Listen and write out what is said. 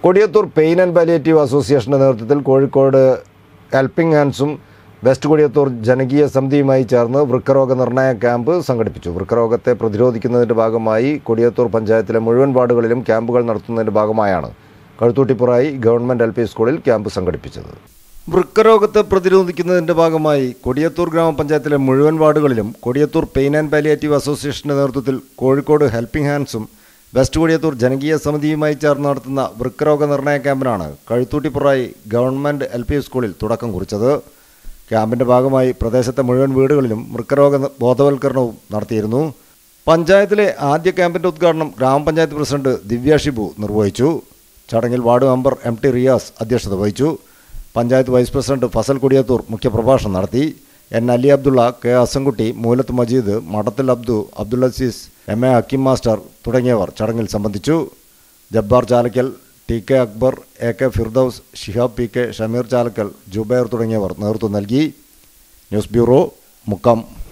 Kodiyathur pain and palliative അസോസിയേഷൻ്റെ നേതൃത്വത്തിൽ Kozhikode helping ഹാൻഡ്സും വെസ്റ്റ് കൊടിയത്തൂർ ജനകീയ സമിതിയുമായി ചേർന്ന് വൃക്കരോഗ നിർണയ ക്യാമ്പ് സംഘടിപ്പിച്ചു വൃക്കരോഗത്തെ പ്രതിരോധിക്കുന്നതിൻ്റെ ഭാഗമായി കൊടിയത്തൂർ പഞ്ചായത്തിലെ മുഴുവൻ വാർഡുകളിലും ക്യാമ്പുകൾ നടത്തുന്നതിൻ്റെ ഭാഗമായാണ് കഴുത്തൂട്ടിപ്പുറായി ഗവൺമെൻറ് എൽ പി സ്കൂളിൽ ക്യാമ്പ് സംഘടിപ്പിച്ചത് വൃക്കരോഗത്തെ പ്രതിരോധിക്കുന്നതിൻ്റെ ഭാഗമായി കൊടിയത്തൂർ ഗ്രാമപഞ്ചായത്തിലെ മുഴുവൻ വാർഡുകളിലും കൊടിയത്തൂർ പെയിൻ ആൻഡ് പാലിയേറ്റീവ് അസോസിയേഷൻ്റെ നേതൃത്വത്തിൽ കോഴിക്കോട് ഹെൽപ്പിംഗ് ഹാൻഡ്സും വെസ്റ്റ് കൊടിയത്തൂർ ജനകീയ സമിതിയുമായി ചേർന്ന് നടത്തുന്ന വൃക്കരോഗ നിർണയ ക്യാമ്പിനാണ് കഴുത്തൂട്ടിപ്പുറായി ഗവൺമെൻറ് എൽ പി സ്കൂളിൽ തുടക്കം കുറിച്ചത് ക്യാമ്പിൻ്റെ ഭാഗമായി പ്രദേശത്തെ മുഴുവൻ വീടുകളിലും വൃക്കരോഗ ന- ബോധവൽക്കരണവും നടത്തിയിരുന്നു പഞ്ചായത്തിലെ ആദ്യ ക്യാമ്പിൻ്റെ ഉദ്ഘാടനം ഗ്രാമപഞ്ചായത്ത് പ്രസിഡന്റ് ദിവ്യ ഷിബു നിർവഹിച്ചു ചടങ്ങിൽ ward member M T Riyas അധ്യക്ഷത വഹിച്ചു പഞ്ചായത്ത് വൈസ് പ്രസിഡന്റ് ഫസൽ കൊടിയത്തൂർ മുഖ്യപ്രഭാഷണം നടത്തി N Ali Abdulla K Asankutty Moolath Majeed Madathil Abdu Abdul Azeez M A Hakeem master തുടങ്ങിയവർ ചടങ്ങിൽ സംബന്ധിച്ചു Jabbar Chalakkal T K Akbar A K Firdous Shihab P K Shameer Chalakkal Jubair തുടങ്ങിയവർ നേതൃത്വം നൽകി ന്യൂസ് ബ്യൂറോ മുക്കം